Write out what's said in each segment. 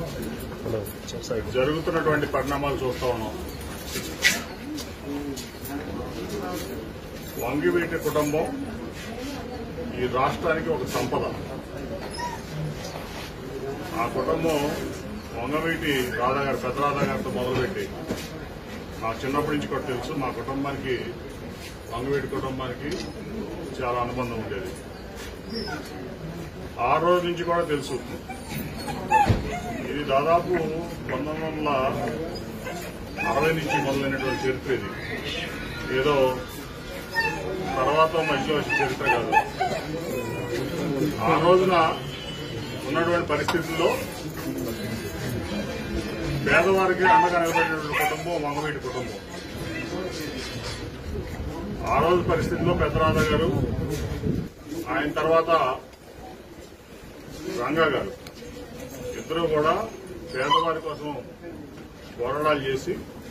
hello sir జరుగుతున్నటువంటి పరిణామాలు చూస్తా ఉన్నాం వంగివీటి కుటుంబం ఈ రాష్ట్రానికి ఒక సంపద ఆ కుటుంబం వంగవీటి రాధా గారు పెద్ద రాధా గారితో మొదలుపెట్టి నాకు చిన్నప్పటి నుంచి కూడా తెలుసు మా కుటుంబానికి వంగవీటి కుటుంబానికి చాలా అనుబంధం ఉండేది ఆ రోజు నుంచి కూడా తెలుసు ఇది దాదాపు పంతొమ్మిది వందల అరవై నుంచి మొదలైనటువంటి చరిత్ర ఇది ఏదో తర్వాత మధ్యలో వచ్చిన చరిత్ర కాదు ఆ రోజున ఉన్నటువంటి పరిస్థితుల్లో పేదవారికి అండగా నిలబడినటువంటి కుటుంబం మంగవీటి కుటుంబం ఆ రోజు పరిస్థితుల్లో పెద్దరాధ గారు ఆయన తర్వాత రంగా గారు ఇద్దరు కూడా పేదవారి కోసం పోరాటాలు చేసి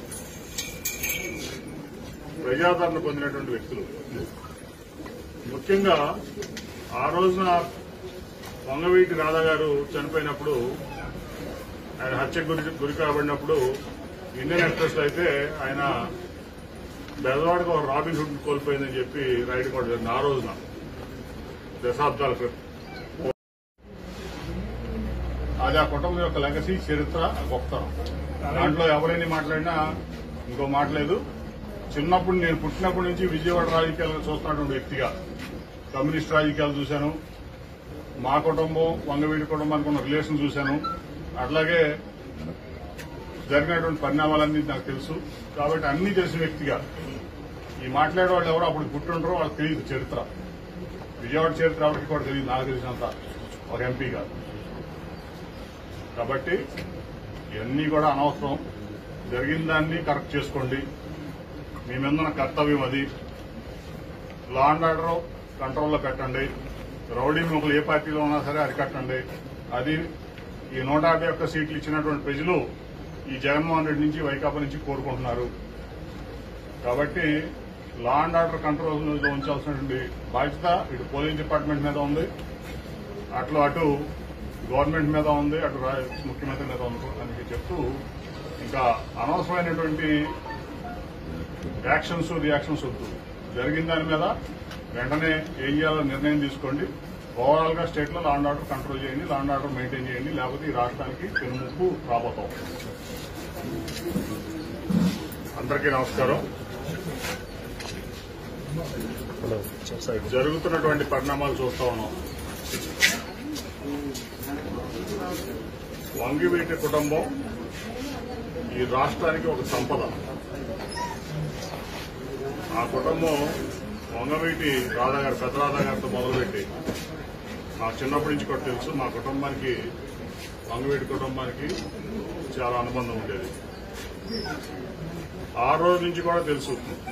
ప్రజాదరణ పొందినటువంటి వ్యక్తులు ముఖ్యంగా ఆ రోజున వంగవీటి రాధా గారు చనిపోయినప్పుడు ఆయన హత్యకు గురి గురి కాబడినప్పుడు ఇండియన్ ఎక్స్ప్రెస్ అయితే ఆయన బెదవాడికి ఒక రాబిన్ హుడ్ కోల్పోయిందని చెప్పి రైడ్ కూడా జరిగింది ఆ రోజున దశాబ్దాల క్రితం అది ఆ కుటుంబం యొక్క లెగసీ చరిత్ర గొప్పతనం దాంట్లో ఎవరైనా మాట్లాడినా ఇంకో మాట్లేదు చిన్నప్పుడు నేను పుట్టినప్పటి నుంచి విజయవాడ రాజకీయాలను చూస్తున్నటువంటి వ్యక్తిగా కమ్యూనిస్ట్ రాజకీయాలు చూశాను మా కుటుంబం వంగవీడి కుటుంబానికి ఉన్న రిలేషన్ చూశాను అట్లాగే జరిగినటువంటి పరిణామాలన్నీ నాకు తెలుసు కాబట్టి అన్ని తెలిసిన వ్యక్తిగా ఈ మాట్లాడే వాళ్ళు ఎవరో అప్పుడు పుట్టుంటారో వాళ్ళకి తెలియదు చరిత్ర విజయవాడ చరిత్ర ఎవరికి కూడా తెలియదు నాకు తెలిసినంత ఒక ఎంపీగా కాబట్టి ఇవన్నీ కూడా అనవసరం జరిగిన దాన్ని కరెక్ట్ చేసుకోండి మీ మీద ఉన్న కర్తవ్యం అది లా అండ్ ఆర్డర్ కంట్రోల్లో పెట్టండి రౌడీ ముఖలు ఏ పార్టీలో ఉన్నా సరే అరికట్టండి అది ఈ నూట యాభై ఒక్క సీట్లు ఇచ్చినటువంటి ప్రజలు ఈ జగన్మోహన్ రెడ్డి నుంచి వైకాపా నుంచి కోరుకుంటున్నారు కాబట్టి లా అండ్ ఆర్డర్ కంట్రోల్ లో ఉంచాల్సినటువంటి బాధ్యత ఇటు పోలీస్ డిపార్ట్మెంట్ మీద ఉంది అట్లా అటు గవర్నమెంట్ మీద ఉంది అటు రా- ముఖ్యమంత్రి మీద ఉంది అని చెప్తూ ఇంకా అనవసరమైనటువంటి యాక్షన్స్ రియాక్షన్స్ వద్దు జరిగిన దాని మీద వెంటనే ఏం చేయాలో నిర్ణయం తీసుకోండి ఓవరాల్ గా స్టేట్ లో లాండ్ ఆర్డర్ కంట్రోల్ చేయండి లాండ్ ఆర్డర్ మెయింటైన్ చేయండి లేకపోతే ఈ రాష్ట్రానికి పెనుముప్పు రాబోతాం అందరికీ నమస్కారం హలో సార్ జరుగుతున్నటువంటి పరిణామాలు చూస్తా ఉన్నాం వంగివీటి కుటుంబం ఈ రాష్ట్రానికి ఒక సంపద ఆ కుటుంబం వంగవీటి రాధా గారు పెద్ద రాధా గారితో మొదలుపెట్టి నాకు చిన్నప్పటి నుంచి కూడా తెలుసు మా కుటుంబానికి వంగవీటి కుటుంబానికి చాలా అనుబంధం ఉండేది ఆ రోజు నుంచి కూడా తెలుసు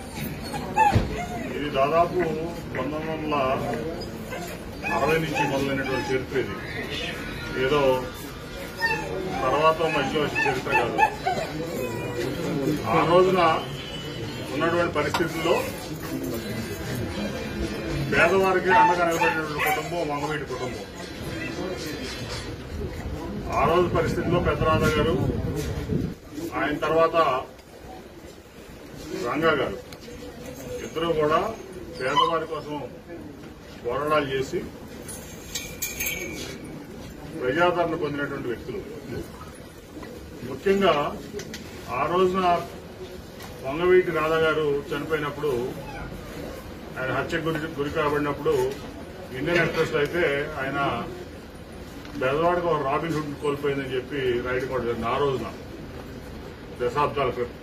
ఇది దాదాపు పంతొమ్మిది వందల అరవై నుంచి మొదలైనటువంటి చరిత్ర ఇది ఏదో తర్వాత మధ్యలో వచ్చిన చరిత్ర కాదు ఆ రోజున ఉన్నటువంటి పరిస్థితుల్లో పేదవారికి అండగా నిలబడినటువంటి కుటుంబం మంగవీటి కుటుంబం ఆ రోజు పరిస్థితుల్లో పెద్దరాధా గారు ఆయన తర్వాత రంగా గారు ఇద్దరు కూడా పేదవారి కోసం పోరాటాలు చేసి ప్రజాదరణ పొందినటువంటి వ్యక్తులు ముఖ్యంగా ఆ రోజున వంగవీటి రాధా గారు చనిపోయినప్పుడు ఆయన హత్యకు గురి గురి కాబడినప్పుడు ఇండియన్ ఎక్స్ప్రెస్ అయితే ఆయన బెదవాడికి ఒక రాబిన్ హుడ్ కోల్పోయిందని చెప్పి రైడ్ కూడా జరిగింది ఆ రోజున దశాబ్దాల క్రితం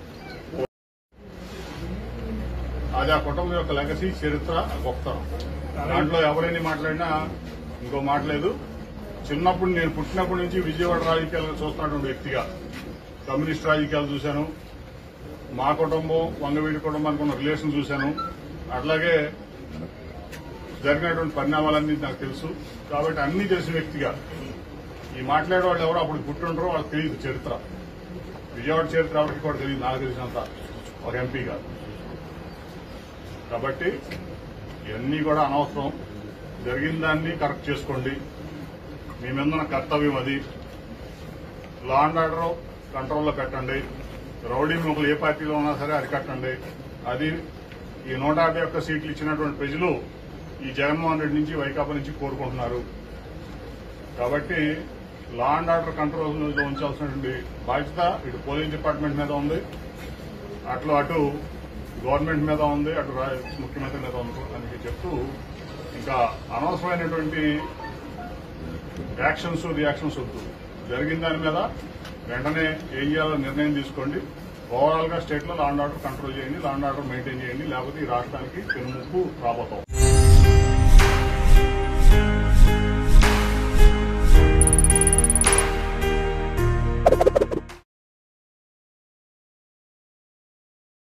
అది ఆ కుటుంబం యొక్క లెగసీ చరిత్ర గొప్పతనం దాంట్లో ఎవరైనా మాట్లాడినా ఇంకో మాట్లేదు చిన్నప్పుడు నేను పుట్టినప్పటి నుంచి విజయవాడ రాజకీయాలను చూస్తున్నటువంటి వ్యక్తిగా కమ్యూనిస్ట్ రాజకీయాలు చూశాను మా కుటుంబం వంగవీడి కుటుంబానికి ఉన్న రిలేషన్ చూశాను అట్లాగే జరిగినటువంటి పరిణామాలన్నీ నాకు తెలుసు కాబట్టి అన్ని తెలిసిన వ్యక్తిగా ఈ మాట్లాడే వాళ్ళు ఎవరో అప్పుడు పుట్టుంటారో వాళ్ళకి తెలియదు చరిత్ర విజయవాడ చరిత్ర ఎవరికి కూడా తెలియదు నాకు తెలిసినంత ఒక ఎంపీగా కాబట్టి ఇవన్నీ కూడా అనవసరం జరిగిన దాన్ని కరెక్ట్ చేసుకోండి మీ మీద ఉన్న కర్తవ్యం అది లా అండ్ ఆర్డర్ కంట్రోల్లో పెట్టండి రౌడీ ముగ్గులు ఏ పార్టీలో ఉన్నా సరే అరికట్టండి అది ఈ నూట యాభై ఒక్క సీట్లు ఇచ్చినటువంటి ప్రజలు ఈ జగన్మోహన్ రెడ్డి నుంచి వైకాపా నుంచి కోరుకుంటున్నారు కాబట్టి లా అండ్ ఆర్డర్ కంట్రోల్ లో ఉంచాల్సినటువంటి బాధ్యత ఇటు పోలీస్ డిపార్ట్మెంట్ మీద ఉంది అట్లా అటు గవర్నమెంట్ మీద ఉంది అటు రా- ముఖ్యమంత్రి మీద ఉంది అని చెప్తూ ఇంకా అనవసరమైనటువంటి యాక్షన్స్ రియాక్షన్స్ వద్దు జరిగిన దాని మీద వెంటనే ఏం చేయాలో నిర్ణయం తీసుకోండి ఓవరాల్ గా స్టేట్ లో లా అండ్ ఆర్డర్ కంట్రోల్ చేయండి లా అండ్ ఆర్డర్ మెయింటైన్ చేయండి లేకపోతే ఈ రాష్ట్రానికి పెనుముప్పు రాబోతాం